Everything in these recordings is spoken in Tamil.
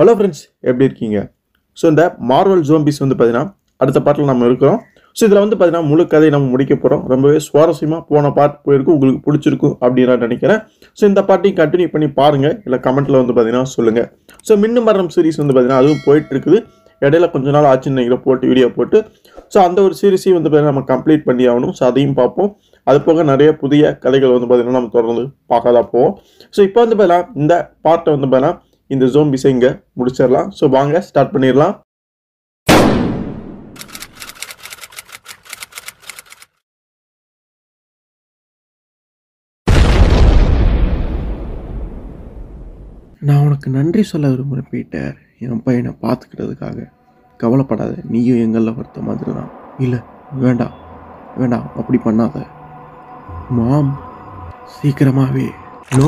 ஹலோ ஃப்ரெண்ட்ஸ் எப்படி இருக்கீங்க ஸோ இந்த மார்வல் ஜோம்பிஸ் வந்து பார்த்தீங்கன்னா அடுத்த பாட்டில் நம்ம இருக்கிறோம் ஸோ இதில் வந்து பார்த்தீங்கன்னா முழு கதையை நம்ம முடிக்க போகிறோம் ரொம்பவே சுவாரஸ்யமாக போன பார்ட் போயிருக்கும் உங்களுக்கு பிடிச்சிருக்கும் அப்படின்னு நான் நினைக்கிறேன் ஸோ இந்த பாட்டையும் கண்டினியூ பண்ணி பாருங்கள் இல்லை கமெண்ட்டில் வந்து பார்த்தீங்கன்னா சொல்லுங்கள் ஸோ மின்னும் மரணம் சீரிஸ் வந்து பார்த்தீங்கன்னா அதுவும் போயிட்டு இருக்குது இடையில கொஞ்ச நாள் ஆச்சுன்னு நினைக்கிறேன் போட்டு வீடியோ போட்டு ஸோ அந்த ஒரு சீரிஸையும் வந்து பார்த்தீங்கன்னா நம்ம கம்ப்ளீட் பண்ணி ஆகணும் ஸோ அதையும் பார்ப்போம் அது போக நிறைய புதிய கதைகள் வந்து பார்த்தீங்கன்னா நம்ம தொடர்ந்து பார்க்க தான் போவோம் ஸோ இப்போ வந்து பார்த்தீங்கன்னா இந்த பார்ட்டை வந்து பார்த்தீங்கன்னா இந்த ஜோம்பிஸை இங்கே முடிச்சிடலாம் ஸோ வாங்க ஸ்டார்ட் பண்ணிடலாம் நான் உனக்கு நன்றி சொல்ல விரும்புகிறேன் பீட்டர் என் பையனை பார்த்துக்கிறதுக்காக கவலைப்படாத நீயும் எங்களில் ஒருத்த மாதிரி தான் இல்லை வேண்டாம் வேண்டாம் அப்படி பண்ணாத மாம் சீக்கிரமாகவே நோ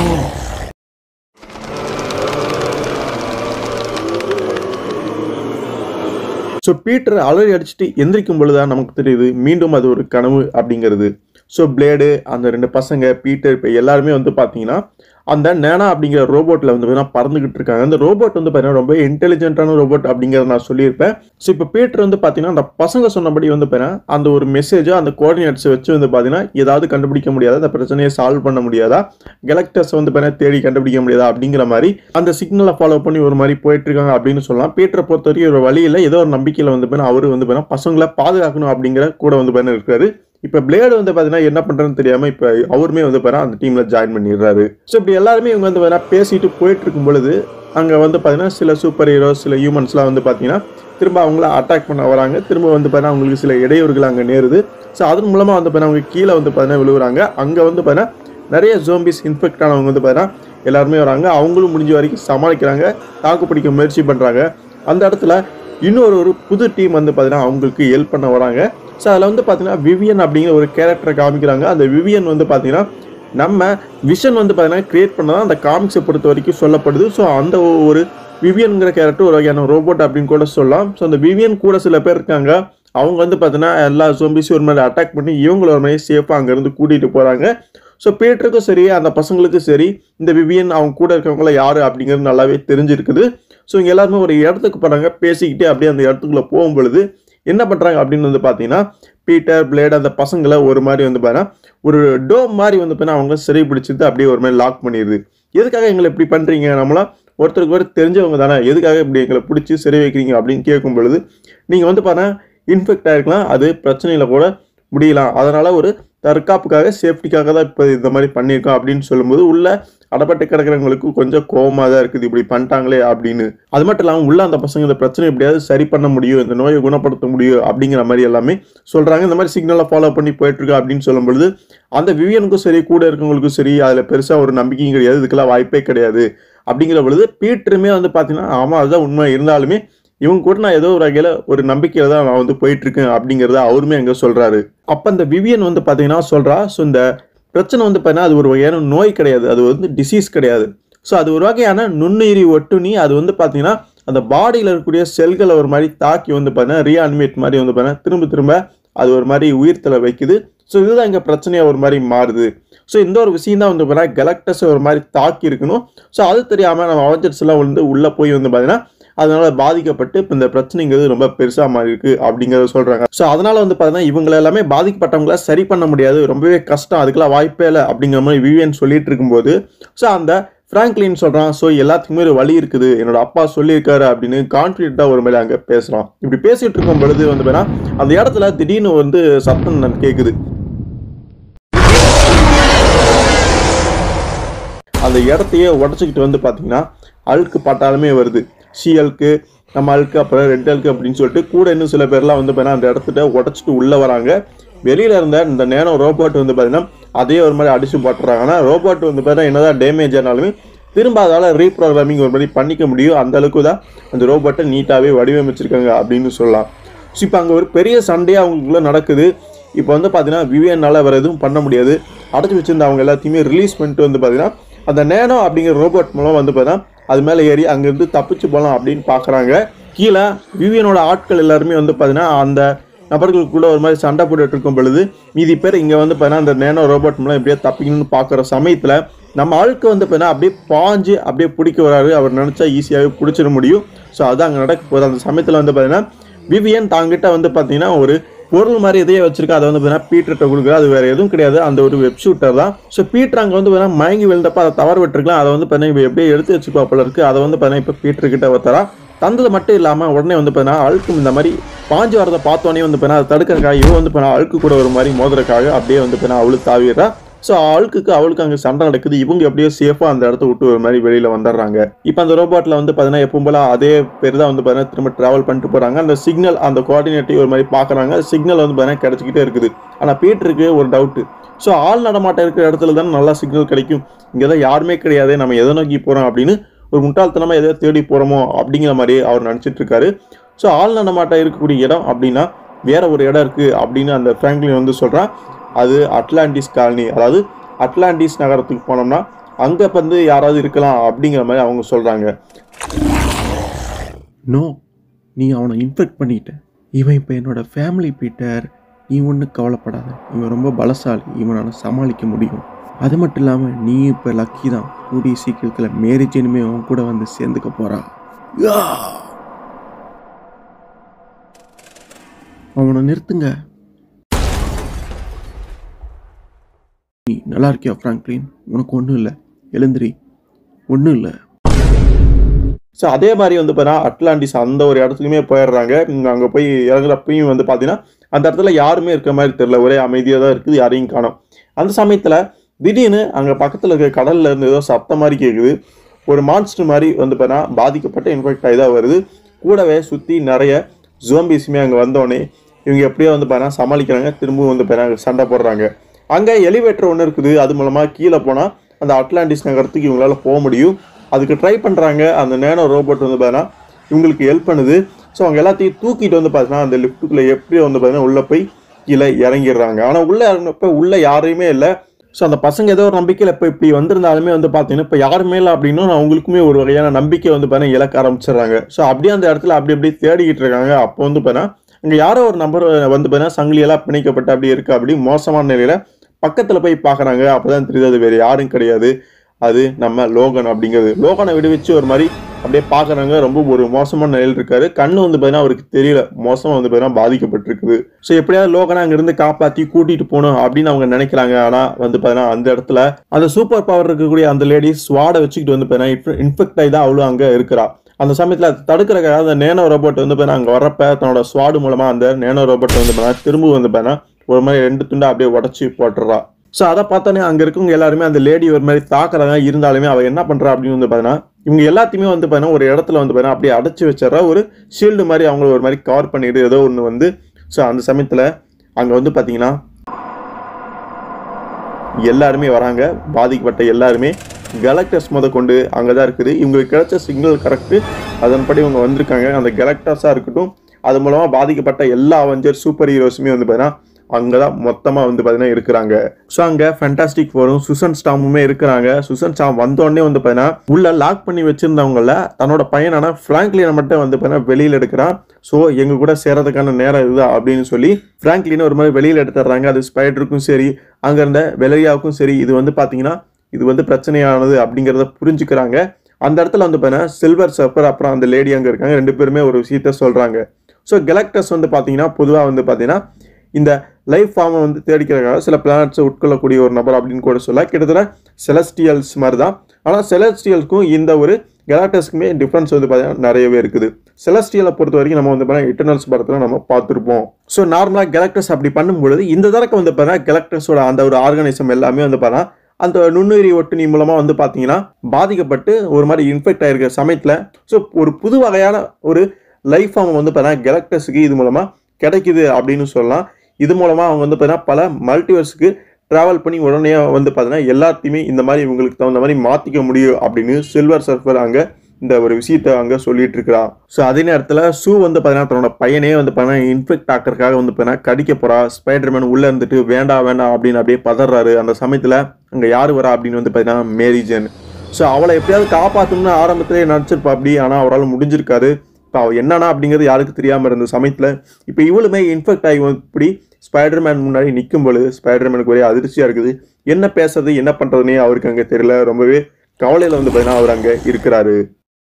ஸோ பீட்டர் அலறி அடிச்சுட்டு எந்திரிக்கும் பொழுதுதான் நமக்கு தெரியுது மீண்டும் அது ஒரு கனவு அப்படிங்கிறது ஸோ பிளேடு அந்த ரெண்டு பசங்க பீட்டர் இப்போ எல்லாருமே வந்து பார்த்தீங்கன்னா அந்த நேனா அப்படிங்கிற ரோபோட்டில் வந்து பார்த்தீங்கன்னா பறந்துகிட்டு இருக்காங்க அந்த ரோபோட் வந்து பார்த்தீங்கன்னா ரொம்ப இன்டெலிஜென்ட்டான ரோபோட் அப்படிங்கிறத நான் சொல்லியிருப்பேன் ஸோ இப்போ பீட்டர் வந்து பார்த்தீங்கன்னா அந்த பசங்க சொன்னபடி வந்து பார்த்தீங்கன்னா அந்த ஒரு மெசேஜோ அந்த கோஆர்டினேட்ஸ் வச்சு வந்து பார்த்தீங்கன்னா ஏதாவது கண்டுபிடிக்க முடியாதா அந்த பிரச்சனையை சால்வ் பண்ண முடியாதா கெலக்டர்ஸ் வந்து பார்த்தீங்கன்னா தேடி கண்டுபிடிக்க முடியாதா அப்படிங்கிற மாதிரி அந்த சிக்னலை ஃபாலோ பண்ணி ஒரு மாதிரி போயிட்டு இருக்காங்க அப்படின்னு சொல்லலாம் பீட்டரை பொறுத்த வரைக்கும் ஒரு வழியில் ஏதோ ஒரு நம்பிக்கையில் வந்து பார்த்தீங்கன்னா அவரு வந்து பார்த்தீங்கன்னா பசங்களை பாதுகாக்கணும் அப்படிங்கிற கூட வந்து பார்த்தீங்கன்னா இருக்காரு இப்போ பிளேடு வந்து பார்த்தீங்கன்னா என்ன பண்ணுறதுன்னு தெரியாமல் இப்போ அவருமே வந்து பார்த்தீங்கன்னா அந்த டீமில் ஜாயின் பண்ணிடுறாரு ஸோ இப்படி எல்லாருமே இவங்க வந்து பார்த்தீங்கன்னா பேசிட்டு போயிட்டு இருக்கும் பொழுது அங்கே வந்து பார்த்தீங்கன்னா சில சூப்பர் ஹீரோஸ் சில ஹியூமன்ஸ்லாம் வந்து பார்த்தீங்கன்னா திரும்ப அவங்கள அட்டாக் பண்ண வராங்க திரும்ப வந்து பார்த்தீங்கன்னா அவங்களுக்கு சில இடையூறுகள் அங்கே நேருது ஸோ அதன் மூலமாக வந்து பார்த்தீங்கன்னா அவங்க கீழே வந்து பார்த்தீங்கன்னா விழுவுறாங்க அங்கே வந்து பார்த்தீங்கன்னா நிறைய ஜோம்பிஸ் இன்ஃபெக்ட் ஆனவங்க வந்து பார்த்தீங்கன்னா எல்லாருமே வராங்க அவங்களும் முடிஞ்ச வரைக்கும் சமாளிக்கிறாங்க தாக்கு பிடிக்க முயற்சி பண்ணுறாங்க அந்த இடத்துல இன்னொரு ஒரு புது டீம் வந்து பார்த்தீங்கன்னா அவங்களுக்கு ஹெல்ப் பண்ண வராங்க ஸோ அதில் வந்து பார்த்தீங்கன்னா விவியன் அப்படிங்கிற ஒரு கேரக்டரை காமிக்கிறாங்க அந்த விவியன் வந்து பார்த்தீங்கன்னா நம்ம விஷன் வந்து பார்த்தீங்கன்னா கிரியேட் பண்ணதான் அந்த காமிக்ஸை பொறுத்த வரைக்கும் சொல்லப்படுது ஸோ அந்த ஒரு விவியன்கிற கேரக்டர் ஒரு வகையான ரோபோட் அப்படின்னு கூட சொல்லலாம் ஸோ அந்த விவியன் கூட சில பேர் இருக்காங்க அவங்க வந்து பார்த்தீங்கன்னா எல்லா ஜோம்பிஸையும் ஒரு மாதிரி அட்டாக் பண்ணி இவங்கள ஒரு மாதிரி சேஃபாக அங்கேருந்து கூட்டிகிட்டு போகிறாங்க ஸோ பீட்டருக்கும் சரி அந்த பசங்களுக்கும் சரி இந்த விவியன் அவங்க கூட இருக்கவங்கள யார் அப்படிங்கிறது நல்லாவே தெரிஞ்சிருக்குது ஸோ இங்கே எல்லாருமே ஒரு இடத்துக்கு போகிறாங்க பேசிக்கிட்டே அப்படியே அந்த இடத்துக்குள்ளே போகும் பொழுது என்ன பண்ணுறாங்க அப்படின்னு வந்து பார்த்தீங்கன்னா பீட்டர் பிளேட் அந்த பசங்களை ஒரு மாதிரி வந்து பார்த்தீங்கன்னா ஒரு டோம் மாதிரி வந்து பார்த்தீங்கன்னா அவங்க சிறை பிடிச்சிட்டு அப்படியே ஒரு மாதிரி லாக் பண்ணிடுது எதுக்காக எங்களை இப்படி பண்ணுறீங்க நம்மளாம் ஒருத்தருக்கு ஒரு தெரிஞ்சவங்க தானே எதுக்காக இப்படி எங்களை பிடிச்சி சிறை வைக்கிறீங்க அப்படின்னு கேட்கும் பொழுது நீங்கள் வந்து பார்த்தீங்கன்னா இன்ஃபெக்ட் ஆகிருக்கலாம் அது பிரச்சனையில் கூட முடியலாம் அதனால் ஒரு தற்காப்புக்காக சேஃப்டிக்காக தான் இப்போ இந்த மாதிரி பண்ணியிருக்கோம் அப்படின்னு சொல்லும்போது உள்ள அடப்பட்டு கிடக்கிறவங்களுக்கு கொஞ்சம் கோவமாக தான் இருக்குது இப்படி பண்ணிட்டாங்களே அப்படின்னு அது மட்டும் இல்லாமல் உள்ள அந்த பசங்க இந்த பிரச்சனை எப்படியாவது சரி பண்ண முடியும் இந்த நோயை குணப்படுத்த முடியும் அப்படிங்கிற மாதிரி எல்லாமே சொல்கிறாங்க இந்த மாதிரி சிக்னலை ஃபாலோ பண்ணி போயிட்டுருக்கு அப்படின்னு சொல்லும்பொழுது அந்த விவியனுக்கும் சரி கூட இருக்கவங்களுக்கும் சரி அதில் பெருசாக ஒரு நம்பிக்கையும் கிடையாது இதுக்கெல்லாம் வாய்ப்பே கிடையாது அப்படிங்கிற பொழுது பீட்டருமே வந்து பார்த்தீங்கன்னா ஆமாம் அதுதான் உண்மை இருந்தாலுமே இவங்க கூட நான் ஏதோ ஒரு வகையில் ஒரு நம்பிக்கையில தான் நான் வந்து போயிட்டு இருக்கேன் அப்படிங்கிறத அவருமே அங்கே சொல்றாரு அப்போ இந்த விவியன் வந்து பார்த்தீங்கன்னா சொல்றா ஸோ இந்த பிரச்சனை வந்து பார்த்தீங்கன்னா அது ஒரு வகையான நோய் கிடையாது அது வந்து டிசீஸ் கிடையாது ஸோ அது ஒரு வகையான நுண்ணுயிரி ஒட்டுணி அது வந்து பார்த்தீங்கன்னா அந்த பாடியில் இருக்கக்கூடிய செல்களை ஒரு மாதிரி தாக்கி வந்து பார்த்தீங்கன்னா ரீஅனிமேட் மாதிரி வந்து பார்த்தீங்கன்னா திரும்ப திரும்ப அது ஒரு மாதிரி உயிர்த்தலை வைக்குது ஸோ இதுதான் இங்கே பிரச்சனையாக ஒரு மாதிரி மாறுது ஸோ இந்த ஒரு விஷயம் தான் வந்து பார்த்தீங்கன்னா கெலக்டஸை ஒரு மாதிரி தாக்கி இருக்கணும் ஸோ அது தெரியாமல் நம்ம அவஞ்சர்ஸ் எல்லாம் வந்து உள்ளே போய் வந்து பார்த்தீங்கன்னா அதனால பாதிக்கப்பட்டு இப்போ இந்த பிரச்சனைங்கிறது ரொம்ப பெருசாக மாறி இருக்கு அப்படிங்கிறத சொல்றாங்க ஸோ அதனால வந்து பார்த்தீங்கன்னா இவங்க எல்லாமே பாதிக்கப்பட்டவங்கள சரி பண்ண முடியாது ரொம்பவே கஷ்டம் அதுக்கெல்லாம் வாய்ப்பே இல்லை அப்படிங்கிற மாதிரி விவியன் சொல்லிட்டு இருக்கும்போது ஸோ அந்த ஃப்ராங்க்லின் சொல்கிறான் ஸோ எல்லாத்துக்குமே ஒரு வழி இருக்குது என்னோட அப்பா சொல்லியிருக்காரு அப்படின்னு கான்ஃபிடென்ட்டாக ஒரு மாதிரி அங்கே பேசுகிறான் இப்படி பேசிட்டு இருக்கும் பொழுது வந்து பார்த்தீங்கன்னா அந்த இடத்துல திடீர்னு வந்து சத்தம் கேட்குது அந்த இடத்தையே உடச்சிக்கிட்டு வந்து பார்த்தீங்கன்னா அழுக்கு பட்டாலுமே வருது சி அழுக்கு நம்ம அழுக்கு அப்புறம் ரெட் அழுக்கு அப்படின்னு சொல்லிட்டு கூட இன்னும் சில பேர்லாம் வந்து பார்த்தீங்கன்னா அந்த இடத்துல உடச்சிட்டு உள்ளே வராங்க வெளியில இருந்த இந்த நேனோ ரோபோட் வந்து பார்த்தீங்கன்னா அதே ஒரு மாதிரி அடிச்சு போட்டுறாங்க ஆனால் ரோபோட் வந்து பார்த்தீங்கன்னா என்னதான் டேமேஜ் ஆனாலுமே திரும்ப அதால் ரீப்ரோக்ராமிங் ஒரு மாதிரி பண்ணிக்க முடியும் அந்த அளவுக்கு தான் அந்த ரோபோட்டை நீட்டாகவே வடிவமைச்சிருக்காங்க அப்படின்னு சொல்லலாம் ஸோ இப்போ அங்கே ஒரு பெரிய சண்டையாக அவங்களுக்குள்ள நடக்குது இப்போ வந்து பார்த்தீங்கன்னா விவியனால் வேறு எதுவும் பண்ண முடியாது அடைச்சி வச்சிருந்த அவங்க எல்லாத்தையுமே ரிலீஸ் பண்ணிட்டு வந்து பார்த்தீங்கன்னா அந்த நேனோ அப்படிங்கிற ரோபோட் மூலம் வந்து பார்த்தீங்கன்னா அது மேலே ஏறி அங்கேருந்து தப்பிச்சு போகலாம் அப்படின்னு பார்க்குறாங்க கீழே விவியனோட ஆட்கள் எல்லாருமே வந்து பார்த்தீங்கன்னா அந்த நபர்களுக்குள்ள ஒரு மாதிரி சண்டை போட்டுட்டு இருக்கும் பொழுது மீதி பேர் இங்கே வந்து பார்த்தீங்கன்னா அந்த நேனோ ரோபோட் மூலம் எப்படியா தப்பிக்கணும்னு பார்க்குற சமயத்தில் நம்ம ஆளுக்கு வந்து பார்த்தீங்கன்னா அப்படியே பாஞ்சு அப்படியே பிடிக்க வராரு அவர் நினச்சா ஈஸியாகவே பிடிச்சிட முடியும் ஸோ அது அங்கே நடக்க போகுது அந்த சமயத்தில் வந்து பார்த்தீங்கன்னா விவியன் தாங்கிட்ட வந்து பார்த்தீங்கன்னா ஒரு பொருள் மாதிரி எதையே வச்சிருக்கா அதை வந்து பார்த்தீங்கன்னா பீட்டர்கிட்ட கொடுக்குறது அது வேற எதுவும் கிடையாது அந்த ஒரு வெப் ஷூட்டர் தான் ஸோ பீட்டர் அங்கே வந்து பார்த்தீங்கன்னா மயங்கி விழுந்தப்ப அதை தவறு விட்டுருக்கலாம் அதை வந்து பார்த்தீங்கன்னா இப்போ எப்படியே எடுத்து வச்சுக்கோ போல இருக்கு அதை வந்து பார்த்தீங்கன்னா இப்போ பீட்டர் கிட்ட ஒருத்தரா தந்தது மட்டும் இல்லாமல் உடனே வந்து பார்த்தீங்கன்னா அழுக்கும் இந்த மாதிரி பாஞ்சு வரதை பார்த்தோன்னே வந்து பார்த்தீங்கன்னா அதை தடுக்கிறக்காக இவன் வந்து பார்த்தீங்கன்னா அழுக்கு கூட ஒரு மாதிரி மோதுறக்காக அப்படியே வந்து பார்த்தீங்கன்னா அவளுக்கு தாவிடுறா ஸோ ஆளுக்கு அவளுக்கு அங்கே சண்டை நடக்குது இவங்க எப்படியோ சேஃபாக அந்த இடத்த விட்டு ஒரு மாதிரி வெளியில் வந்துடுறாங்க இப்போ அந்த ரோபோட்டில் வந்து பார்த்தீங்கன்னா எப்பவும் போல அதே பேர் தான் வந்து பார்த்தீங்கன்னா திரும்ப ட்ராவல் பண்ணிட்டு போகிறாங்க அந்த சிக்னல் அந்த கோஆர்டினேட்டை ஒரு மாதிரி பார்க்குறாங்க சிக்னல் வந்து பார்த்தீங்கன்னா கிடச்சிக்கிட்டே இருக்குது ஆனால் பீட்டருக்கு ஒரு டவுட்டு ஸோ ஆள் நடமாட்டம் இருக்கிற இடத்துல தான் நல்லா சிக்னல் கிடைக்கும் இங்கே தான் யாருமே கிடையாது நம்ம எதை நோக்கி போகிறோம் அப்படின்னு ஒரு முட்டாள்தனமாக எதை தேடி போகிறோமோ அப்படிங்கிற மாதிரி அவர் நினச்சிட்டு இருக்காரு ஸோ ஆள் நடமாட்டம் இருக்கக்கூடிய இடம் அப்படின்னா வேற ஒரு இடம் இருக்குது அப்படின்னு அந்த ஃப்ராங்க்லின் வந்து சொல்கிறான் அது அட்லாண்டிஸ் காலனி அதாவது அட்லாண்டிஸ் நகரத்துக்கு போனோம்னா அங்கே வந்து யாராவது இருக்கலாம் அப்படிங்கிற மாதிரி அவங்க சொல்கிறாங்க நோ நீ அவனை இன்ஃபெக்ட் பண்ணிட்ட இவன் இப்போ என்னோட ஃபேமிலி பீட்டர் நீ ஒன்றும் கவலைப்படாத இவன் ரொம்ப பலசாலி இவனால் சமாளிக்க முடியும் அது மட்டும் இல்லாமல் நீ இப்போ லக்கி தான் கூடிய சீக்கிரத்தில் மேரேஜினுமே அவன் கூட வந்து சேர்ந்துக்க போறா யா! அவனை நிறுத்துங்க நீ நல்லா இருக்கியா ஃப்ராங்க்லின் உனக்கு ஒன்றும் இல்லை எழுந்திரி ஒன்றும் இல்லை ஸோ அதே மாதிரி வந்து பார்த்தீங்கன்னா அட்லாண்டிஸ் அந்த ஒரு இடத்துக்குமே போயிடுறாங்க அங்கே போய் இறங்குறப்பையும் வந்து பார்த்தீங்கன்னா அந்த இடத்துல யாருமே இருக்க மாதிரி தெரியல ஒரே அமைதியாக தான் இருக்குது யாரையும் காணோம் அந்த சமயத்தில் திடீர்னு அங்கே பக்கத்தில் இருக்க கடல்ல இருந்து ஏதோ சத்தம் மாதிரி கேட்குது ஒரு மான்ஸ்டர் மாதிரி வந்து பார்த்தீங்கன்னா பாதிக்கப்பட்ட இன்ஃபெக்ட் ஆகி தான் வருது கூடவே சுற்றி நிறைய ஜோம்பிஸுமே அங்கே வந்தோடனே இவங்க எப்படியோ வந்து பார்த்தீங்கன்னா சமாளிக்கிறாங்க திரும்பவும் வந்து பார்த்தீங்கன்னா சண்டை போடுறாங்க அங்கே எலிவேட்டர் ஒன்று இருக்குது அது மூலமாக கீழே போனால் அந்த அட்லாண்டிஸ் நகரத்துக்கு இவங்களால போக முடியும் அதுக்கு ட்ரை பண்ணுறாங்க அந்த நேனோ ரோபோட் வந்து பார்த்தீங்கன்னா இவங்களுக்கு ஹெல்ப் பண்ணுது ஸோ அவங்க எல்லாத்தையும் தூக்கிட்டு வந்து பார்த்தீங்கன்னா அந்த லிஃப்ட்டுக்குள்ளே எப்படியோ வந்து பார்த்தீங்கன்னா உள்ளே போய் கீழே இறங்கிடுறாங்க ஆனால் உள்ளே இறங்கினப்ப உள்ளே யாரையுமே இல்லை ஸோ அந்த பசங்க ஏதோ ஒரு நம்பிக்கையில் இப்போ இப்படி வந்திருந்தாலுமே வந்து பார்த்தீங்கன்னா இப்போ யாருமே இல்லை அப்படின்னும் அவங்களுக்குமே ஒரு வகையான நம்பிக்கை வந்து பார்த்தீங்கன்னா இழக்க ஆரம்பிச்சிடுறாங்க ஸோ அப்படியே அந்த இடத்துல அப்படி அப்படியே தேடிக்கிட்டு இருக்காங்க அப்போ வந்து பார்த்தீங்கன்னா அங்கே யாரோ ஒரு நம்பர் வந்து பார்த்தீங்கன்னா சங்கிலியெல்லாம் பிணைக்கப்பட்டு அப்படி இருக்கு அப்படி மோசமான நிலையில் பக்கத்தில் போய் பார்க்குறாங்க அப்போ தான் தெரியுது அது வேறு யாரும் கிடையாது அது நம்ம லோகன் அப்படிங்கிறது லோகனை விடுவிச்சு ஒரு மாதிரி அப்படியே பார்க்குறாங்க ரொம்ப ஒரு மோசமான நிலையில் இருக்காரு கண்ணு வந்து பார்த்தீங்கன்னா அவருக்கு தெரியல மோசமாக வந்து பார்த்தீங்கன்னா பாதிக்கப்பட்டிருக்குது ஸோ எப்படியாவது லோகனை அங்கிருந்து காப்பாற்றி கூட்டிட்டு போகணும் அப்படின்னு அவங்க நினைக்கிறாங்க ஆனால் வந்து பார்த்தீங்கன்னா அந்த இடத்துல அந்த சூப்பர் பவர் இருக்கக்கூடிய அந்த லேடி ஸ்வாடை வச்சுக்கிட்டு வந்து பார்த்தீங்கன்னா இன்ஃபெக்ட் ஆகி தான் அவளும் அங்கே இருக்கிறா அந்த சமயத்தில் அதை தடுக்கிறக்காக அந்த நேனோ ரோபோட் வந்து பார்த்தீங்கன்னா அங்கே வரப்ப தன்னோட ஸ்வாடு மூலமாக அந்த நேனோ ரோபோட் வந்து பார்த்தீங்கன்னா திரும்ப வந்து பார்த்தீங்கன்னா ஒரு மாதிரி ரெண்டு துண்டா அப்படியே உடச்சி போட்டுறா ஸோ அதை பார்த்தோன்னே அங்கே இருக்கவங்க எல்லாருமே அந்த லேடி ஒரு மாதிரி தாக்குறாங்க இருந்தாலுமே அவள் என்ன பண்ணுறா அப்படின்னு வந்து பார்த்தீங்கன்னா இவங்க எல்லாத்தையுமே வந்து பார்த்தீங்கன்னா ஒரு இடத்துல வந்து பார்த்தீங்கன்னா அப்படியே அடைச்சி வச்சிடறா ஒரு ஷீல்டு மாதிரி அவங்கள ஒரு மாதிரி கவர் பண்ணிட்டு ஏதோ ஒன்று வந்து ஸோ அந்த சமயத்தில் அங்கே வந்து பார்த்தீங்கன்னா எல்லாருமே வராங்க பாதிக்கப்பட்ட எல்லாருமே கலக்டர்ஸ் முத கொண்டு அங்கே தான் இருக்குது இவங்களுக்கு கிடைச்ச சிக்னல் கரெக்டு அதன்படி இவங்க வந்திருக்காங்க அந்த கலக்டர்ஸாக இருக்கட்டும் அது மூலமாக பாதிக்கப்பட்ட எல்லா அவெஞ்சர் சூப்பர் ஹீரோஸுமே வந்து பார்த்தீங்கன்னா அங்கே தான் மொத்தமாக வந்து பார்த்தீங்கன்னா இருக்கிறாங்க ஸோ அங்கே ஃபேண்டாஸ்டிக் ஃபோரும் சுசன் ஸ்டாமுமே இருக்கிறாங்க சுசன் ஸ்டாம் வந்தோடனே வந்து பார்த்தீங்கன்னா உள்ள லாக் பண்ணி வச்சிருந்தவங்கள தன்னோட பையனான ஃப்ராங்க்லினை மட்டும் வந்து பார்த்தீங்கன்னா வெளியில் எடுக்கிறான் ஸோ எங்க கூட சேரதுக்கான நேரம் இதுதான் அப்படின்னு சொல்லி ஃப்ராங்க்லினை ஒரு மாதிரி வெளியில் எடுத்துடுறாங்க அது ஸ்பைடருக்கும் சரி அங்கே இருந்த வெலரியாவுக்கும் சரி இது வந்து பார்த்தீங்கன்னா இது வந்து பிரச்சனையானது அப்படிங்கிறத புரிஞ்சுக்கிறாங்க அந்த இடத்துல வந்து பார்த்தீங்கன்னா சில்வர் சர்ஃபர் அப்புறம் அந்த லேடி அங்கே இருக்காங்க ரெண்டு பேருமே ஒரு விஷயத்த சொல்கிறாங்க ஸோ கெலக்டஸ் வந்து பார்த்தீங்கன்னா பொதுவாக வந்து பார்த்தீங்கன்னா இந்த லைஃப் ஃபார்மை வந்து தேடிக்கிறதுக்காக சில பிளானட்ஸை உட்கொள்ளக்கூடிய ஒரு நபர் அப்படின்னு கூட சொல்ல கிட்டத்தட்ட செலஸ்டியல்ஸ் மாதிரி தான் ஆனால் செலஸ்டியல்ஸ்க்கும் இந்த ஒரு கெலாக்டஸ்க்குமே டிஃப்ரென்ஸ் வந்து பார்த்தீங்கன்னா நிறையவே இருக்குது செலஸ்டியலை பொறுத்த வரைக்கும் நம்ம வந்து பார்த்தீங்கன்னா இட்டர்னல்ஸ் படத்தில் நம்ம பார்த்துருப்போம் ஸோ நார்மலாக கெலக்டஸ் அப்படி பண்ணும்பொழுது இந்த தடவை வந்து பார்த்தீங்கன்னா கெலக்டஸோட அந்த ஒரு ஆர்கனைசம் எல்லாமே வந்து பார்த்தீங்கன்னா அந்த நுண்ணுயிரி ஒட்டுணி மூலமாக வந்து பார்த்தீங்கன்னா பாதிக்கப்பட்டு ஒரு மாதிரி இன்ஃபெக்ட் ஆகிருக்கிற சமயத்தில் ஸோ ஒரு புது வகையான ஒரு லைஃப் ஃபார்ம் வந்து பார்த்தீங்கன்னா கெலக்டஸுக்கு இது மூலமாக கிடைக்குது அப்படின்னு சொல்லலாம் இது மூலமாக அவங்க வந்து பார்த்தீங்கன்னா பல மல்டிவர்ஸுக்கு ட்ராவல் பண்ணி உடனே வந்து பார்த்தீங்கன்னா எல்லாத்தையுமே இந்த மாதிரி இவங்களுக்கு தகுந்த மாதிரி மாற்றிக்க முடியும் அப்படின்னு சில்வர் சர்ஃபர் அங்கே இந்த ஒரு விஷயத்தை அங்கே சொல்லிட்டு இருக்கிறான் ஸோ அதே நேரத்தில் ஷூ வந்து பார்த்தீங்கன்னா தன்னோட பையனே வந்து பார்த்தீங்கன்னா இன்ஃபெக்ட் ஆக்கிறதுக்காக வந்து பார்த்தீங்கன்னா கடிக்க போறா ஸ்பைடர்மேன் உள்ளே இருந்துட்டு வேண்டாம் வேண்டாம் அப்படின்னு அப்படியே பதறாரு அந்த சமயத்தில் அங்கே யார் வரா அப்படின்னு வந்து பார்த்தீங்கன்னா மேரிஜன் ஸோ அவளை எப்படியாவது காப்பாற்றணும்னு ஆரம்பத்திலே நினச்சிருப்பா அப்படி ஆனால் அவரால் முடிஞ்சிருக்காரு இப்போ அவள் என்னன்னா அப்படிங்கிறது யாருக்கு தெரியாமல் இருந்த சமயத்தில் இப்போ இவளுமே இன்ஃபெக்ட் ஆகி இப்படி ஸ்பைடர்மேன் முன்னாடி நிற்கும் பொழுது ஸ்பைடர்மேனுக்கு ஒரே அதிர்ச்சியாக இருக்குது என்ன பேசுறது என்ன பண்றதுன்னே அவருக்கு அங்கே தெரியல ரொம்பவே கவலையில வந்து பார்த்தீங்கன்னா அவர் அங்கே இருக்கிறாரு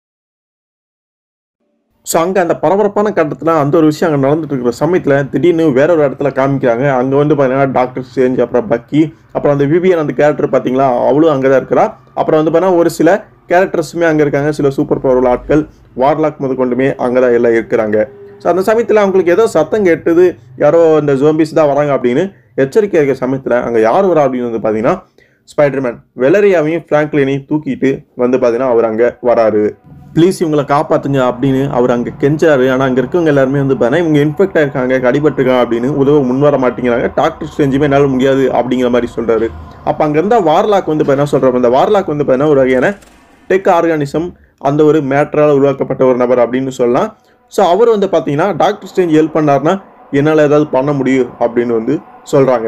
ஸோ அங்கே அந்த பரபரப்பான கட்டத்தில் அந்த ஒரு விஷயம் அங்கே நடந்துட்டு இருக்கிற சமயத்தில் திடீர்னு வேற ஒரு இடத்துல காமிக்கிறாங்க அங்கே வந்து பார்த்தீங்கன்னா டாக்டர் ஸ்ட்ரேஞ்ச் அப்புறம் பக்கி அப்புறம் அந்த விவியன் அந்த கேரக்டர் பார்த்தீங்களா அவளும் அங்கே தான் இருக்கிறா அப்புறம் வந்து பார்த்தீங்கன்னா ஒரு சில கேரக்டர்ஸுமே அங்கே இருக்காங்க சில சூப்பர் பவர் உள்ள ஆட்கள் வார்லாக் முத கொண்டுமே அங்கே தான் எல்லாம் இருக்கிறாங்க ஸோ அந்த சமயத்தில் அவங்களுக்கு ஏதோ சத்தம் கேட்டது யாரோ இந்த ஜோம்பிஸ் தான் வராங்க அப்படின்னு எச்சரிக்கை இருக்கிற சமயத்தில் அங்கே யார் வரா அப்படின்னு வந்து பார்த்தீங்கன்னா ஸ்பைடர்மேன் வெலரியாவையும் ஃப்ராங்க்லினையும் தூக்கிட்டு வந்து பார்த்தீங்கன்னா அவர் அங்கே வராரு ப்ளீஸ் இவங்களை காப்பாத்துங்க அப்படின்னு அவர் அங்கே கெஞ்சாரு ஆனால் அங்கே இருக்கவங்க எல்லாருமே வந்து பார்த்தீங்கன்னா இவங்க இன்ஃபெக்ட் ஆயிருக்காங்க கடிபட்டிருக்காங்க அப்படின்னு உதவ முன்வர மாட்டேங்கிறாங்க டாக்டர் செஞ்சுமே என்னால் முடியாது அப்படிங்கிற மாதிரி சொல்றாரு அப்போ அங்கே இருந்தால் வார்லாக் வந்து பார்த்தீங்கன்னா சொல்கிறார் இந்த வார்லாக் வந்து பார்த்தீங்கன்னா ஒரு வகையான டெக் ஆர்கானிசம் அந்த ஒரு மேட்டரால் உருவாக்கப்பட்ட ஒரு நபர் அப்படின்னு சொல்லலாம் ஸோ அவர் வந்து பார்த்தீங்கன்னா டாக்டர் ஸ்டேஞ்ச் ஹெல்ப் பண்ணார்னா என்னால் ஏதாவது பண்ண முடியும் அப்படின்னு வந்து சொல்கிறாங்க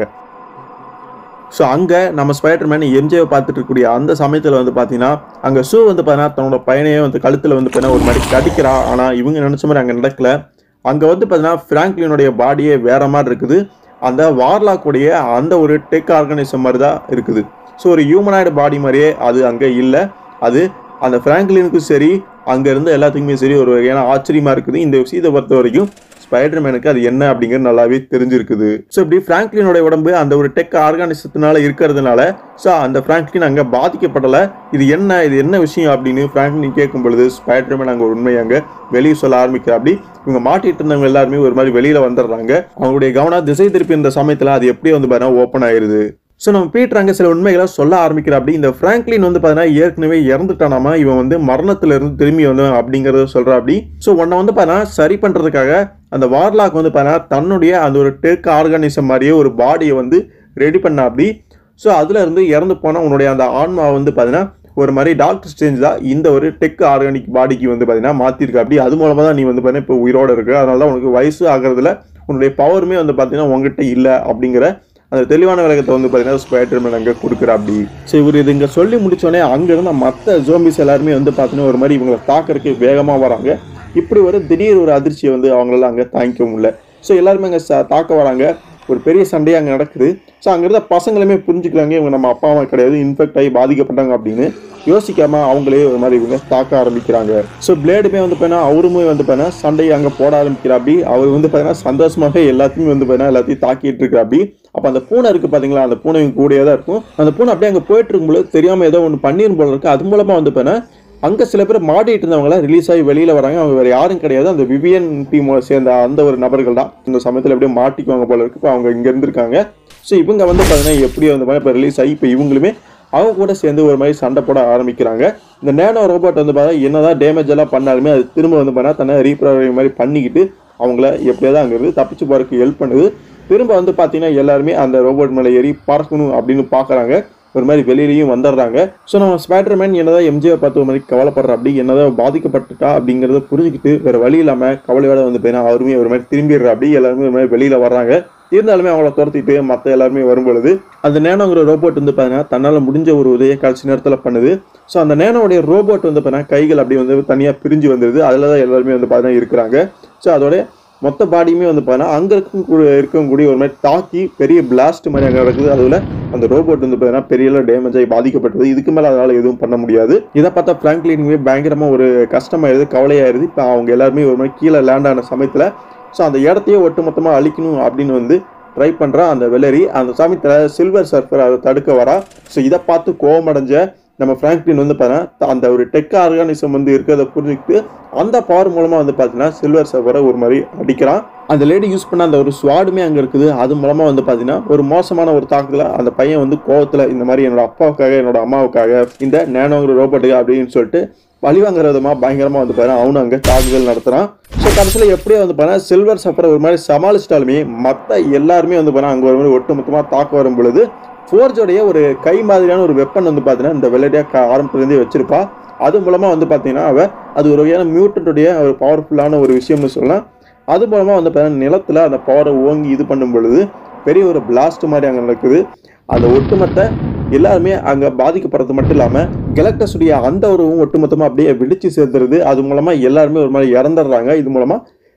ஸோ அங்கே நம்ம ஸ்பைடர்மேன் எம்ஜேவை பார்த்துட்டு இருக்கக்கூடிய அந்த சமயத்தில் வந்து பார்த்தீங்கன்னா அங்கே ஷூ வந்து பார்த்தீங்கன்னா தன்னோட பையனையே வந்து கழுத்தில் வந்து பார்த்தீங்கன்னா ஒரு மாதிரி கடிக்கிறா ஆனால் இவங்க நினச்ச மாதிரி அங்கே நடக்கல அங்கே வந்து பார்த்தீங்கன்னா ஃப்ராங்க்லினுடைய பாடியே வேற மாதிரி இருக்குது அந்த வார்லாக்குடைய அந்த ஒரு டெக் ஆர்கனைசம் மாதிரி தான் இருக்குது ஸோ ஒரு ஹியூமனாய்டு பாடி மாதிரியே அது அங்கே இல்லை அது அந்த ஃப்ராங்க்லினுக்கும் சரி அங்கே இருந்த எல்லாத்துக்குமே சரி ஒரு வகையான ஆச்சரியமாக இருக்குது இந்த விஷயத்தை பொறுத்த வரைக்கும் ஸ்பைடர்மேனுக்கு அது என்ன அப்படிங்கிறது நல்லாவே தெரிஞ்சிருக்குது ஸோ இப்படி ஃப்ராங்க்லினோட உடம்பு அந்த ஒரு டெக் ஆர்கானிசத்தினால இருக்கிறதுனால ஸோ அந்த ஃப்ராங்க்லின் அங்கே பாதிக்கப்படலை இது என்ன இது என்ன விஷயம் அப்படின்னு ஃப்ராங்க்லின் கேட்கும் பொழுது ஸ்பைடர்மேன் அங்கே உண்மையை அங்கே வெளியே சொல்ல ஆரம்பிக்கிற அப்படி இவங்க மாட்டிட்டு இருந்தவங்க எல்லாருமே ஒரு மாதிரி வெளியில வந்துடுறாங்க அவங்களுடைய கவனம் திசை திருப்பி இந்த சமயத்தில் அது எப்படி வந்து பார்த்தீங்கன்னா ஓப்பன் ஆயிருது ஸோ நம்ம பீட்டர் அங்கே சில உண்மைகளை சொல்ல ஆரம்பிக்கிற அப்படி இந்த ஃப்ராங்க்லின் வந்து பார்த்தீங்கன்னா ஏற்கனவே இறந்துட்டானாமா இவன் வந்து மரணத்துல இருந்து திரும்பி வந்தவன் அப்படிங்கிறத சொல்கிறா அப்படி ஸோ உன்னை வந்து பார்த்தீங்கன்னா சரி பண்ணுறதுக்காக அந்த வார்லாக் வந்து பார்த்தீங்கன்னா தன்னுடைய அந்த ஒரு டெக் ஆர்கானிசம் மாதிரியே ஒரு பாடியை வந்து ரெடி பண்ண அப்படி ஸோ அதுல இருந்து இறந்து போன உன்னுடைய அந்த ஆன்மா வந்து பார்த்தீங்கன்னா ஒரு மாதிரி டாக்டர் ஸ்டேஞ்ச் தான் இந்த ஒரு டெக் ஆர்கானிக் பாடிக்கு வந்து பார்த்தீங்கன்னா மாற்றிருக்க அப்படி அது மூலமாக தான் நீ வந்து பார்த்தீங்கன்னா இப்போ உயிரோட இருக்கு அதனால தான் உனக்கு வயசு ஆகிறதுல உன்னுடைய பவருமே வந்து பார்த்தீங்கன்னா உங்ககிட்ட இல்லை அப்படிங்கிற அந்த தெளிவான விளக்கத்தை வந்து பார்த்தீங்கன்னா ஸ்பைடர்மேன் அங்கே கொடுக்குற அப்படி ஸோ இவர் இது இங்கே சொல்லி முடிச்சோடனே அங்கே இருந்த மற்ற ஜோம்பிஸ் எல்லாருமே வந்து பார்த்தீங்கன்னா ஒரு மாதிரி இவங்களை தாக்கறதுக்கு வேகமாக வராங்க இப்படி ஒரு திடீர் ஒரு அதிர்ச்சியை வந்து அவங்களால அங்கே தாங்கிக்க முடியல ஸோ எல்லாருமே அங்கே ச- தாக்க வராங்க ஒரு பெரிய சண்டையாக அங்கே நடக்குது ஸோ அங்கே இருந்த பசங்களுமே புரிஞ்சுக்கிறாங்க இவங்க நம்ம அப்பா அம்மா கிடையாது இன்ஃபெக்ட் ஆகி பாதிக்கப்பட்டாங்க அப்படின்னு யோசிக்காம அவங்களே ஒரு மாதிரி இவங்க தாக்க ஆரம்பிக்கிறாங்க ஸோ பிளேடுமே வந்து பார்த்தீங்கன்னா அவருமே வந்து பார்த்தீங்கன்னா சண்டையை அங்கே போட ஆரம்பிக்கிறா அப்படி அவர் வந்து பார்த்தீங்கன்னா சந்தோஷமாக எல்லாத்தையுமே வந்து பார்த்தீங்கன்னா எல்லாத்தையும் தாக்கிட்டு இருக்கிற அப்படி அப்போ அந்த பூனை இருக்கு பார்த்தீங்களா அந்த பூனை இவங்க கூடயே தான் இருக்கும் அந்த பூனை அப்படியே அங்கே போயிட்டு இருக்கும்போது தெரியாமல் ஏதோ ஒன்று பண்ணிரும் போல இருக்கு அது மூலமாக வந்து பார்த்தீங்கன்னா அங்கே சில பேர் மாட்டிட்டு இருந்தவங்கள ரிலீஸ் ஆகி வெளியில் வராங்க அவங்க வேறு யாரும் கிடையாது அந்த விவியன் டீம் சேர்ந்த அந்த ஒரு நபர்கள் தான் இந்த சமயத்தில் எப்படியும் மாட்டிக்குவாங்க போல இருக்கு இப்போ அவங்க இங்கே இருந்திருக்காங்க ஸோ இவங்க வந்து பார்த்தீங்கன்னா எப்படி வந்து இப்போ ரிலீஸ் ஆகி இப்போ இவங்களுமே அவங்க கூட சேர்ந்து ஒரு மாதிரி சண்டை போட ஆரம்பிக்கிறாங்க இந்த நேனோ ரோபோட் வந்து பார்த்தா என்னதான் டேமேஜ் எல்லாம் பண்ணாலுமே அது திரும்ப வந்து பார்த்தா தன்னை ரீப்ரோகிராம் மாதிரி பண்ணிக்கிட்டு அவங்கள எப்படியாவது அங்கேருந்து தப்பிச்சு போகிறதுக்கு ஹெல்ப் பண்ணுது திரும்ப வந்து பார்த்தீங்கன்னா எல்லாருமே அந்த ரோபோட் மேலே ஏறி பறக்கணும் அப்படின்னு பார்க்குறாங்க ஒரு மாதிரி வெளியிலையும் வந்துடுறாங்க ஸோ நம்ம ஸ்பைடர்மேன் என்னதான் எம்ஜிஆர் பார்த்து ஒரு மாதிரி கவலைப்படுற அப்படி என்னதான் பாதிக்கப்பட்டுட்டா அப்படிங்கிறத புரிஞ்சுக்கிட்டு வேற வழி இல்லாமல் கவலையோட வந்து பார்த்தீங்கன்னா அவருமே ஒரு மாதிரி திரும்பிடுற அப்படி எல்லாருமே ஒரு மாதிரி வெளியில வர்றாங்க இருந்தாலுமே அவங்கள துரத்திட்டு மற்ற எல்லாருமே வரும்பொழுது அந்த நேனோங்கிற ரோபோட் வந்து பார்த்தீங்கன்னா தன்னால் முடிஞ்ச ஒரு உதவியை கடைசி நேரத்தில் பண்ணுது ஸோ அந்த நேனோடைய ரோபோட் வந்து பார்த்தீங்கன்னா கைகள் அப்படி வந்து தனியாக பிரிஞ்சு வந்துடுது அதில் தான் எல்லாருமே வந்து பார்த்தீங்கன்னா இருக்கிறாங்க ஸோ அதோட மொத்த பாடியுமே வந்து பார்த்தீங்கன்னா அங்கே இருக்கும் இருக்கக்கூடிய ஒரு மாதிரி தாக்கி பெரிய பிளாஸ்ட் மாதிரி அங்கே நடக்குது அதுல அந்த ரோபோட் வந்து பார்த்தீங்கன்னா பெரிய டேமேஜ் ஆகி பாதிக்கப்பட்டது இதுக்கு மேலே அதனால எதுவும் பண்ண முடியாது இதை பார்த்தா ஃப்ராங்க்லினுமே பயங்கரமா ஒரு கஷ்டமாயிருது கவலையாயிருது இப்போ அவங்க எல்லாருமே ஒரு மாதிரி கீழே லேண்ட் ஆன சமயத்தில் ஸோ அந்த இடத்தையே ஒட்டுமொத்தமாக அழிக்கணும் அப்படின்னு வந்து ட்ரை பண்ணுறா அந்த வெள்ளரி அந்த சமயத்தில் சில்வர் சர்ஃபர் அதை தடுக்க வரா ஸோ இதை பார்த்து கோவமடைஞ்ச நம்ம ஃப்ராங்க்லின் வந்து பார்த்தீங்கன்னா அந்த ஒரு டெக் ஆர்கானிசம் வந்து இருக்கிறத புரிஞ்சுக்கிட்டு அந்த பவர் மூலமாக வந்து பார்த்தீங்கன்னா சில்வர் சர்ஃபரை ஒரு மாதிரி அடிக்கிறான் அந்த லேடி யூஸ் பண்ண அந்த ஒரு ஸ்வாடுமே அங்கே இருக்குது அது மூலமாக வந்து பார்த்தீங்கன்னா ஒரு மோசமான ஒரு தாக்குதல அந்த பையன் வந்து கோவத்தில் இந்த மாதிரி என்னோட அப்பாவுக்காக என்னோட அம்மாவுக்காக இந்த நேனோங்கிற ரோபோட்டுக்கு அப்படின்னு சொல்லிட்டு பழிவாங்கிற விதமாக பயங்கரமாக வந்து பாரு அவனும் அங்கே தாக்குதல் நடத்துகிறான் ஸோ கடைசியில் எப்படியோ வந்து பாரு சில்வர் சஃபரை ஒரு மாதிரி சமாளிச்சிட்டாலுமே மற்ற எல்லாருமே வந்து பாரு அங்கே ஒரு மாதிரி ஒட்டுமொத்தமாக தாக்க வரும் பொழுது ஃபோர்ஜோடைய ஒரு கை மாதிரியான ஒரு வெப்பன் வந்து பார்த்தீங்கன்னா இந்த வெள்ளடியாக ஆரம்பத்துலேருந்தே வச்சிருப்பா அது மூலமாக வந்து பார்த்தீங்கன்னா அவ அது ஒரு வகையான மியூட்டனுடைய ஒரு பவர்ஃபுல்லான ஒரு விஷயம்னு சொல்லலாம் அது மூலமாக வந்து பார்த்தீங்கன்னா நிலத்தில் அந்த பவரை ஓங்கி இது பண்ணும் பொழுது பெரிய ஒரு பிளாஸ்ட் மாதிரி அங்கே நடக்குது அந்த ஒட்டுமொத்த எல்லாருமே அங்கே பாதிக்கப்படுறது மட்டும் இல்லாமல் கெலக்டஸுடைய அந்த உருவம் ஒட்டுமொத்தமாக அப்படியே வெடிச்சு சேர்ந்துருது அது மூலமாக எல்லாருமே ஒரு மாதிரி இறந்துடுறாங்க இது மூலமாக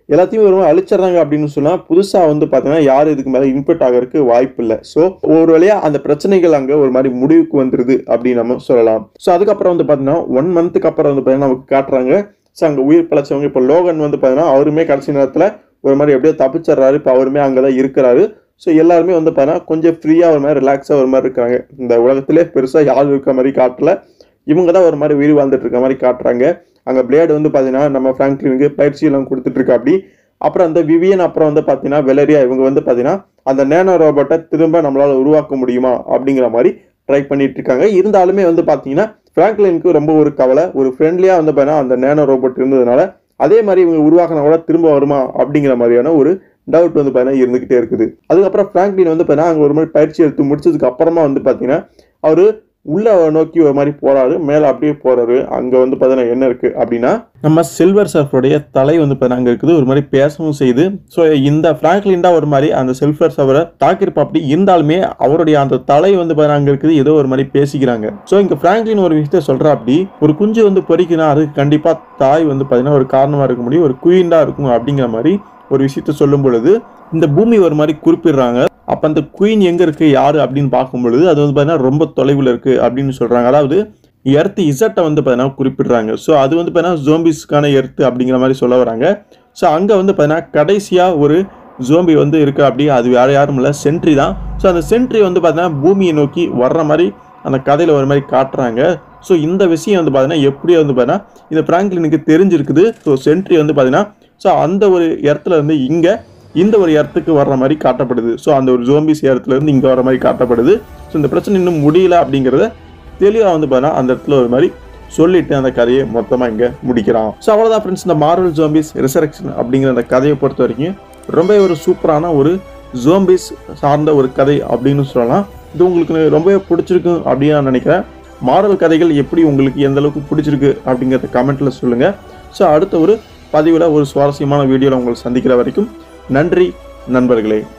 எல்லாத்தையும் ஒரு மாதிரி அழிச்சிடுறாங்க அப்படின்னு சொன்னால் புதுசாக வந்து பார்த்தீங்கன்னா யாரும் இதுக்கு மேலே இன்புட் ஆகிறதுக்கு வாய்ப்பு இல்லை ஸோ ஒரு வழியாக அந்த பிரச்சனைகள் அங்கே ஒரு மாதிரி முடிவுக்கு வந்துருது அப்படின்னு நம்ம சொல்லலாம் ஸோ அதுக்கப்புறம் வந்து பார்த்தீங்கன்னா ஒன் மந்த்துக்கு அப்புறம் வந்து பார்த்தீங்கன்னா நமக்கு காட்டுறாங்க ஸோ அங்கே உயிர் பழச்சவங்க இப்போ லோகன் வந்து பார்த்தீங்கன்னா அவருமே கடைசி நேரத்தில் ஒரு மாதிரி எப்படியோ தப்பிச்சிடுறாரு இப்போ அவருமே அங்கே தான் இருக்கிறாரு ஸோ எல்லாருமே வந்து பார்த்தீங்கன்னா கொஞ்சம் ஃப்ரீயாக ஒரு மாதிரி ரிலாக்ஸாக ஒரு மாதிரி இருக்காங்க இந்த உலகத்திலே பெருசாக யாரும் இருக்க மாதிரி காட்டல இவங்க தான் ஒரு மாதிரி உயிர் வாழ்ந்துட்டு இருக்க மாதிரி காட்டுறாங்க அங்கே பிளேடு வந்து பார்த்தீங்கன்னா நம்ம ஃப்ராங்க்லினுக்கு பயிற்சி எல்லாம் கொடுத்துட்டு இருக்கா அப்படி அப்புறம் அந்த விவியன் அப்புறம் வந்து பார்த்தீங்கன்னா வெலரியா இவங்க வந்து பார்த்தீங்கன்னா அந்த நேனோ ரோபோட்டை திரும்ப நம்மளால் உருவாக்க முடியுமா அப்படிங்கிற மாதிரி ட்ரை பண்ணிட்டு இருக்காங்க இருந்தாலுமே வந்து பார்த்தீங்கன்னா ஃப்ராங்க்லினுக்கு ரொம்ப ஒரு கவலை ஒரு ஃப்ரெண்ட்லியாக வந்து பார்த்தீங்கன்னா அந்த நேனோ ரோபோட் இருந்ததுனால அதே மாதிரி இவங்க உருவாக்கினா கூட திரும்ப வருமா அப்படிங்கிற மாதிரியான ஒரு டவுட் வந்து பார்த்தீங்கன்னா இருந்துகிட்டே இருக்குது அதுக்கப்புறம் ஃப்ராங்க்லின் வந்து பார்த்தீங்கன்னா அங்கே ஒரு மாதிரி பயிற்சி எடுத்து முடிச்சதுக்கு அப்புறமா வந்து பார்த்தீங்கன்னா அவர் உள்ள நோக்கி ஒரு மாதிரி போறாரு மேலே அப்படியே போறாரு அங்க வந்து பார்த்தீங்கன்னா என்ன இருக்கு அப்படின்னா நம்ம சில்வர் சர்ஃபருடைய தலை வந்து பார்த்தீங்கன்னா அங்க இருக்குது ஒரு மாதிரி பேசவும் செய்யுது ஸோ இந்த ஃப்ராங்க்லின்டா ஒரு மாதிரி அந்த சில்வர் சர்ஃபரை தாக்கிருப்பா அப்படி இருந்தாலுமே அவருடைய அந்த தலை வந்து பார்த்தீங்கன்னா அங்க இருக்குது ஏதோ ஒரு மாதிரி பேசிக்கிறாங்க ஸோ இங்க ஃப்ராங்க்லின் ஒரு விஷயத்த சொல்றா அப்படி ஒரு குஞ்சு வந்து பொறிக்கணும் அதுக்கு கண்டிப்பா தாய் வந்து பார்த்தீங்கன்னா ஒரு காரணமா இருக்க முடியும் ஒரு குயின்டா இருக்கும் அப்படிங்கிற மாதிரி ஒரு விஷயத்த சொல்லும் பொழுது இந்த பூமி ஒரு மாதிரி குறிப்பிடுறாங்க அப்போ அந்த குயின் எங்கே இருக்குது யார் அப்படின்னு பார்க்கும் பொழுது அது வந்து பார்த்தீங்கன்னா ரொம்ப தொலைவில் இருக்குது அப்படின்னு சொல்கிறாங்க அதாவது எர்த்து இசட்டை வந்து பார்த்தீங்கன்னா குறிப்பிடுறாங்க ஸோ அது வந்து பார்த்தீங்கன்னா ஜோம்பிஸ்க்கான எர்த்து அப்படிங்கிற மாதிரி சொல்ல வராங்க ஸோ அங்கே வந்து பார்த்தீங்கன்னா கடைசியாக ஒரு ஜோம்பி வந்து இருக்கு அப்படி அது வேற யாரும் இல்லை சென்ட்ரி தான் ஸோ அந்த சென்ட்ரி வந்து பார்த்தீங்கன்னா பூமியை நோக்கி வர்ற மாதிரி அந்த கதையில் ஒரு மாதிரி காட்டுறாங்க ஸோ இந்த விஷயம் வந்து பார்த்தீங்கன்னா எப்படி வந்து பார்த்தீங்கன்னா இந்த ஃப்ராங்க்லினுக்கு தெரிஞ்சிருக்குது ஸோ சென்ட்ரி வந்து பார்த்தீங்கன்னா ஸோ அந்த ஒரு இடத்துல இருந்து இங்கே இந்த ஒரு இடத்துக்கு வர்ற மாதிரி காட்டப்படுது ஸோ அந்த ஒரு ஜோம்பிஸ் இடத்துல இருந்து இங்கே வர மாதிரி காட்டப்படுது ஸோ இந்த பிரச்சனை இன்னும் முடியல அப்படிங்கிறத தெளிவாக வந்து பார்த்தீங்கன்னா அந்த இடத்துல ஒரு மாதிரி சொல்லிட்டு அந்த கதையை மொத்தமாக இங்கே முடிக்கிறான் ஸோ அவ்வளோதான் ஃப்ரெண்ட்ஸ் இந்த மார்வல் ஜோம்பிஸ் ரிசரக்ஷன் அப்படிங்கிற அந்த கதையை பொறுத்த வரைக்கும் ரொம்ப ஒரு சூப்பரான ஒரு ஜோம்பிஸ் சார்ந்த ஒரு கதை அப்படின்னு சொல்லலாம் இது உங்களுக்கு ரொம்பவே பிடிச்சிருக்கும் அப்படின்னு நான் நினைக்கிறேன் மாரல் கதைகள் எப்படி உங்களுக்கு எந்த அளவுக்கு பிடிச்சிருக்கு அப்படிங்கிறத கமெண்ட்ல சொல்லுங்கள் ஸோ அடுத்த ஒரு பதிவில் ஒரு சுவாரஸ்யமான வீடியோவில் உங்களை சந்திக்கிற வரைக்கும் நன்றி நண்பர்களே